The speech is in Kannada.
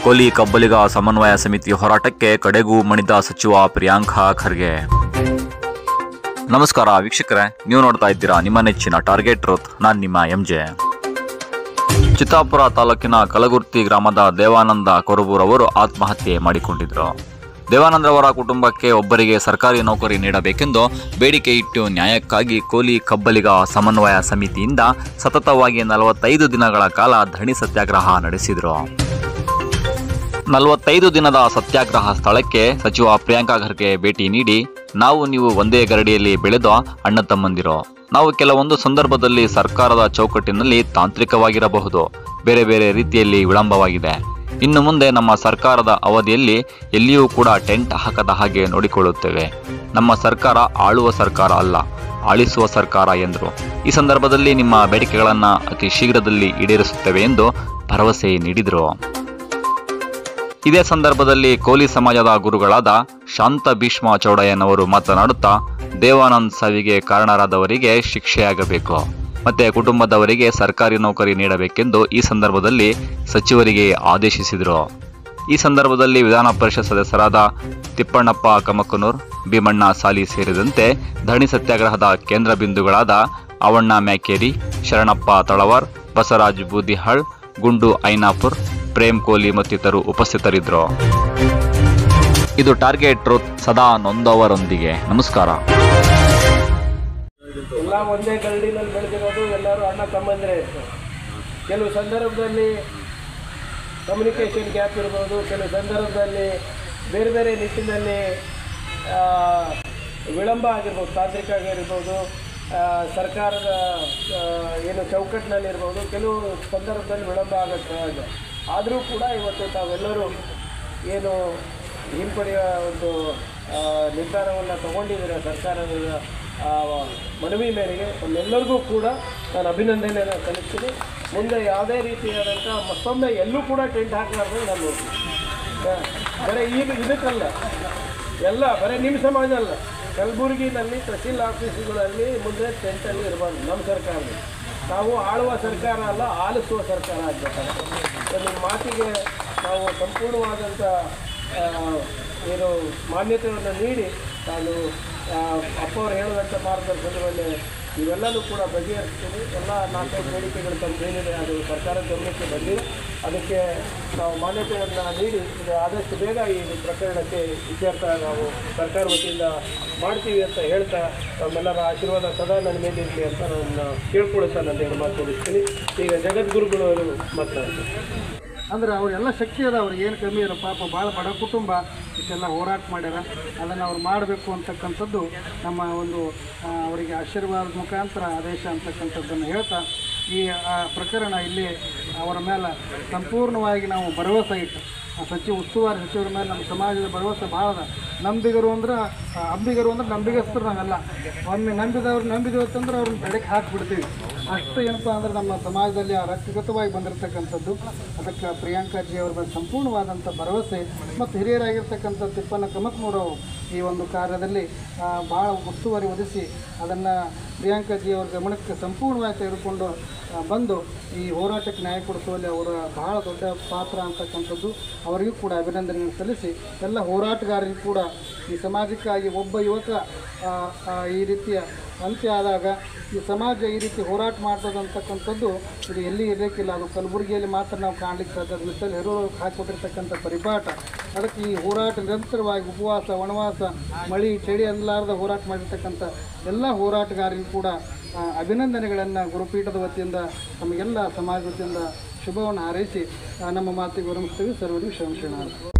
ಕೋಲಿ ಕಬ್ಬಲಿಗ ಸಮನ್ವಯ ಸಮಿತಿ ಹೋರಾಟಕ್ಕೆ ಕಡೆಗೂ ಮಣಿದ ಸಚಿವ ಪ್ರಿಯಾಂಕಾ ಖರ್ಗೆ ನಮಸ್ಕಾರ ವೀಕ್ಷಕರೇ ನೀವು ನೋಡ್ತಾ ಇದ್ದೀರಾ ನಿಮ್ಮ ನೆಚ್ಚಿನ ಟಾರ್ಗೆಟ್ ರೋತ್ ನಾನು ನಿಮ್ಮ ಎಂಜೆ ಚಿತ್ತಾಪುರ ತಾಲೂಕಿನ ಕಲಗುರ್ತಿ ಗ್ರಾಮದ ದೇವಾನಂದ ಕೊರಬೂರ್ ಅವರು ಆತ್ಮಹತ್ಯೆ ಮಾಡಿಕೊಂಡಿದ್ರು ದೇವಾನಂದರವರ ಕುಟುಂಬಕ್ಕೆ ಒಬ್ಬರಿಗೆ ಸರ್ಕಾರಿ ನೌಕರಿ ನೀಡಬೇಕೆಂದು ಬೇಡಿಕೆ ಇಟ್ಟು ನ್ಯಾಯಕ್ಕಾಗಿ ಕೋಲಿ ಕಬ್ಬಲಿಗ ಸಮನ್ವಯ ಸಮಿತಿಯಿಂದ ಸತತವಾಗಿ ನಲವತ್ತೈದು ದಿನಗಳ ಕಾಲ ಧರಣಿ ಸತ್ಯಾಗ್ರಹ ನಡೆಸಿದರು ನಲವತ್ತೈದು ದಿನದ ಸತ್ಯಾಗ್ರಹ ಸ್ಥಳಕ್ಕೆ ಸಚಿವ ಪ್ರಿಯಾಂಕಾ ಖರ್ಗೆ ಭೇಟಿ ನೀಡಿ ನಾವು ನೀವು ಒಂದೇ ಗರಡಿಯಲ್ಲಿ ಬೆಳೆದ ಅಣ್ಣ ತಮ್ಮಂದಿರು ನಾವು ಕೆಲವೊಂದು ಸಂದರ್ಭದಲ್ಲಿ ಸರ್ಕಾರದ ಚೌಕಟ್ಟಿನಲ್ಲಿ ತಾಂತ್ರಿಕವಾಗಿರಬಹುದು ಬೇರೆ ಬೇರೆ ರೀತಿಯಲ್ಲಿ ವಿಳಂಬವಾಗಿದೆ ಇನ್ನು ಮುಂದೆ ನಮ್ಮ ಸರ್ಕಾರದ ಅವಧಿಯಲ್ಲಿ ಎಲ್ಲಿಯೂ ಕೂಡ ಟೆಂಟ್ ಹಾಕದ ಹಾಗೆ ನೋಡಿಕೊಳ್ಳುತ್ತೇವೆ ನಮ್ಮ ಸರ್ಕಾರ ಆಳುವ ಸರ್ಕಾರ ಅಲ್ಲ ಆಳಿಸುವ ಸರ್ಕಾರ ಎಂದರು ಈ ಸಂದರ್ಭದಲ್ಲಿ ನಿಮ್ಮ ಬೇಡಿಕೆಗಳನ್ನು ಅತಿ ಶೀಘ್ರದಲ್ಲಿ ಈಡೇರಿಸುತ್ತೇವೆ ಎಂದು ಭರವಸೆ ನೀಡಿದರು ಇದೇ ಸಂದರ್ಭದಲ್ಲಿ ಕೋಲಿ ಸಮಾಜದ ಗುರುಗಳಾದ ಶಾಂತ ಭೀಷ್ಮ ಚೌಡಯ್ಯನವರು ಮಾತನಾಡುತ್ತಾ ದೇವಾನಂದ್ ಸಾವಿಗೆ ಕಾರಣರಾದವರಿಗೆ ಶಿಕ್ಷೆಯಾಗಬೇಕು ಮತ್ತೆ ಕುಟುಂಬದವರಿಗೆ ಸರ್ಕಾರಿ ನೌಕರಿ ನೀಡಬೇಕೆಂದು ಈ ಸಂದರ್ಭದಲ್ಲಿ ಸಚಿವರಿಗೆ ಆದೇಶಿಸಿದರು ಈ ಸಂದರ್ಭದಲ್ಲಿ ವಿಧಾನ ಪರಿಷತ್ ಸದಸ್ಯರಾದ ತಿಪ್ಪಣ್ಣಪ್ಪ ಕಮಕನೂರ್ ಭೀಮಣ್ಣ ಸಾಲಿ ಸೇರಿದಂತೆ ಧರಣಿ ಸತ್ಯಾಗ್ರಹದ ಕೇಂದ್ರ ಬಿಂದುಗಳಾದ ಅವಣ್ಣ ಮ್ಯಾಕೇರಿ ಶರಣಪ್ಪ ತಳವಾರ್ ಬಸವರಾಜ್ ಬೂದಿಹಾಳ್ ಗುಂಡು ಐನಾಪುರ್ ಪ್ರೇಮ್ ಕೋಹ್ಲಿ ಮತ್ತಿತರರು ಉಪಸ್ಥಿತರಿದ್ದರು ಇದು ಟಾರ್ಗೆಟ್ ಟ್ರೂತ್ ಸದಾ ನೊಂದವರೊಂದಿಗೆ ನಮಸ್ಕಾರ ಎಲ್ಲ ಒಂದೇ ಗರಡಿನಲ್ಲಿ ಬೆಳೆದಿರೋದು ಎಲ್ಲರೂ ಅಣ್ಣ ತಮ್ಮಂದಿರೇ ಇರ್ತಾರೆ ಕೆಲವು ಸಂದರ್ಭದಲ್ಲಿ ಕಮ್ಯುನಿಕೇಷನ್ ಗ್ಯಾಪ್ ಇರ್ಬೋದು ಕೆಲವು ಸಂದರ್ಭದಲ್ಲಿ ಬೇರೆ ಬೇರೆ ನಿಟ್ಟಿನಲ್ಲಿ ಆ, ವಿಳಂಬ ಆಗಿರ್ಬೋದು ತಾಂತ್ರಿಕ ಆಗಿರ್ಬೋದು ಆ, ಸರ್ಕಾರದ ಆ, ಏನು ಚೌಕಟ್ಟಿನಲ್ಲಿರ್ಬೋದು ಕೆಲವು ಸಂದರ್ಭದಲ್ಲಿ ವಿಳಂಬ ಆಗುತ್ತೆ ಸಹಜ ಆದರೂ ಕೂಡ ಇವತ್ತು ತಾವೆಲ್ಲರೂ ಏನು ಹಿಂಪಡೆಯುವ ಒಂದು ಆ, ನಿರ್ಧಾರವನ್ನು ತಗೊಂಡಿದ್ದೀರ ಸರ್ಕಾರದ ಆ, ಮನವಿ ಮೇರೆಗೆ ಎಲ್ಲರಿಗೂ ಕೂಡ ನಾನು ಅಭಿನಂದನೆಯನ್ನು ಸಲ್ಲಿಸ್ತೀನಿ ಮುಂದೆ ಯಾವುದೇ ರೀತಿಯಾದಂಥ ಮತ್ತೊಮ್ಮೆ ಎಲ್ಲೂ ಕೂಡ ಟೆಂಟ್ ಹಾಕಲಾರ್ದು ನಾನು ನೋಡ್ತೀನಿ ಆ, ಬರೀ ಈಗ ಇದಕ್ಕಲ್ಲ ಎಲ್ಲ ಬರೀ ನಿಮ್ಮ ಸಮಾಜ ಅಲ್ಲ ಕಲಬುರಗಿನಲ್ಲಿ ತಹಸೀಲ್ ಆಫೀಸುಗಳಲ್ಲಿ ಮುಂದೆ ಟೆಂಟಲ್ಲಿ ಇರಬಾರ್ದು ನಮ್ಮ ಸರ್ಕಾರದಲ್ಲಿ ನಾವು ಆಳುವ ಸರ್ಕಾರ ಅಲ್ಲ ಆಲಿಸುವ ಸರ್ಕಾರ ಆಗಬೇಕಾಗ್ತದೆ ನಿಮ್ಮ ಮಾತಿಗೆ ನಾವು ಸಂಪೂರ್ಣವಾದಂಥ ಆ, ಏನು ಮಾನ್ಯತೆಯನ್ನು ನೀಡಿ ನಾನು ಆ, ಅಪ್ಪ ಅವರು ಹೇಳಿದಂಥ ಮಾರ್ಗದರ್ಶನದಲ್ಲಿ ಇವೆಲ್ಲನೂ ಕೂಡ ಬಗೆಹರಿಸ್ತೀನಿ ಎಲ್ಲ ನಾಲ್ಕೈದು ಬೇಡಿಕೆಗಳು ತಮ್ಮ ಏನಿದೆ ಅದು ಸರ್ಕಾರದ ಗಮನಕ್ಕೆ ಬಂದಿದೆ ಅದಕ್ಕೆ ನಾವು ಮಾನ್ಯತೆಯನ್ನು ನೀಡಿ ಇದು ಆದಷ್ಟು ಬೇಗ ಈ ಪ್ರಕರಣಕ್ಕೆ ಇತ್ಯರ್ಥ ನಾವು ಸರ್ಕಾರ ವತಿಯಿಂದ ಮಾಡ್ತೀವಿ ಅಂತ ಹೇಳ್ತಾ ನಮ್ಮೆಲ್ಲರ ಆಶೀರ್ವಾದ ಸದಾ ನನ್ನ ಮೇಲೆ ಇರಲಿ ಅಂತ ನಾನು ಕೇಳ್ಕೊಳ್ತಾ ನನ್ನ ಎರಡು ಮಾತು ಮುಗಿಸ್ತೀನಿ ಈಗ ಜಗದ್ಗುರುಗಳು ಅವರು ಮಾತನಾಡ್ತಾರೆ ಅಂದ್ರೆ ಅವರೆಲ್ಲ ಶಕ್ತಿ ಅದ ಅವ್ರಿಗೆ ಏನು ಕಮ್ಮಿ ಇರೋ ಪಾಪ ಭಾಳ ಬಡ ಕುಟುಂಬ ಇಷ್ಟೆಲ್ಲ ಹೋರಾಟ ಮಾಡ್ಯಾರ ಅದನ್ನು ಅವ್ರು ಮಾಡಬೇಕು ಅಂತಕ್ಕಂಥದ್ದು ನಮ್ಮ ಒಂದು ಆ, ಅವರಿಗೆ ಆಶೀರ್ವಾದ ಮುಖಾಂತರ ಆದೇಶ ಅಂತಕ್ಕಂಥದ್ದನ್ನು ಹೇಳ್ತಾ ಈ ಆ, ಪ್ರಕರಣ ಇಲ್ಲಿ ಅವರ ಮೇಲೆ ಸಂಪೂರ್ಣವಾಗಿ ನಾವು ಭರವಸೆ ಇಟ್ಟು ಆ ಸಚಿವ ಉಸ್ತುವಾರಿ ಸಚಿವರ ಮೇಲೆ ನಮ್ಮ ಸಮಾಜದ ಭರವಸೆ ಭಾಳ ಅದ ನಂಬಿಗರು ಅಂದ್ರೆ ಆ, ಅಂಬಿಗರು ಅಂದ್ರೆ ನಂಬಿಗಸ್ತರು ನಾವೆಲ್ಲ ಒಮ್ಮೆ ನಂಬಿದವ್ರು ನಂಬಿದೆವು ಅಂತಂದ್ರೆ ಅವ್ರನ್ನ ತಡೆಗೆ ಹಾಕಿಬಿಡ್ತೀವಿ ಅಷ್ಟು ಏನಪ್ಪ ಅಂದ್ರೆ ನಮ್ಮ ಸಮಾಜದಲ್ಲಿ ಆ ರಕ್ತಗತವಾಗಿ ಬಂದಿರತಕ್ಕಂಥದ್ದು ಅದಕ್ಕೆ ಪ್ರಿಯಾಂಕಾಜಿ ಅವರ ಮೇಲೆ ಸಂಪೂರ್ಣವಾದಂಥ ಭರವಸೆ ಮತ್ತು ಹಿರಿಯರಾಗಿರ್ತಕ್ಕಂಥ ತಿಪ್ಪಣ್ಣ ಕಮಕ್ನೂರವರು ಈ ಒಂದು ಕಾರ್ಯದಲ್ಲಿ ಆ, ಭಾಳ ಉಸ್ತುವಾರಿ ಒದಿಸಿ ಅದನ್ನು ಪ್ರಿಯಾಂಕಾಜಿ ಅವರ ಗಮನಕ್ಕೆ ಸಂಪೂರ್ಣವಾಗಿ ತೆಗೆದುಕೊಂಡು ಆ, ಬಂದು ಈ ಹೋರಾಟಕ್ಕೆ ನ್ಯಾಯ ಕೊಡಿಸುವಲ್ಲಿ ಅವರ ಬಹಳ ದೊಡ್ಡ ಪಾತ್ರ ಅಂತಕ್ಕಂಥದ್ದು ಅವರಿಗೂ ಕೂಡ ಅಭಿನಂದನೆಯನ್ನು ಸಲ್ಲಿಸಿ ಎಲ್ಲ ಹೋರಾಟಗಾರರಿಗೂ ಕೂಡ ಈ ಸಮಾಜಕ್ಕಾಗಿ ಒಬ್ಬ ಯುವಕ ಆ, ಆ, ಈ ರೀತಿಯ ಅಂತ್ಯ ಆದಾಗ ಈ ಸಮಾಜ ಈ ರೀತಿ ಹೋರಾಟ ಮಾಡ್ತದೆ ಅಂತಕ್ಕಂಥದ್ದು ಇದು ಎಲ್ಲಿ ಇರಲಿಕ್ಕಿಲ್ಲ ಅದು ಕಲಬುರಗಿಯಲ್ಲಿ ಮಾತ್ರ ನಾವು ಕಾಣಲಿಕ್ಕೆ ಸಾಧ್ಯ ಅದು ಮಿಸಲ್ ಹೆರೂರು ಹಾಕಿಕೊಟ್ಟಿರ್ತಕ್ಕಂಥ ಪರಿಪಾಠ ಅದಕ್ಕೆ ಈ ಹೋರಾಟ ನಿರಂತರವಾಗಿ ಉಪವಾಸ ವನವಾಸ ಮಳಿ ಚಳಿ ಅನ್ನಲಾರದ ಹೋರಾಟ ಮಾಡಿರ್ತಕ್ಕಂಥ ಎಲ್ಲ ಹೋರಾಟಗಾರರಿಗೂ ಕೂಡ ಆ, ಅಭಿನಂದನೆಗಳನ್ನು ಗುರುಪೀಠದ ವತಿಯಿಂದ ನಮಗೆಲ್ಲ ಸಮಾಜ ವತಿಯಿಂದ ಶುಭವನ್ನು ಹಾರೈಸಿ ಆ, ನಮ್ಮ ಮಾತಿಗೆ ವಿರಮಿಸ್ತೀವಿ ಸರ್ವರಿಗೂ ಶರಣಾರ್ಥಿ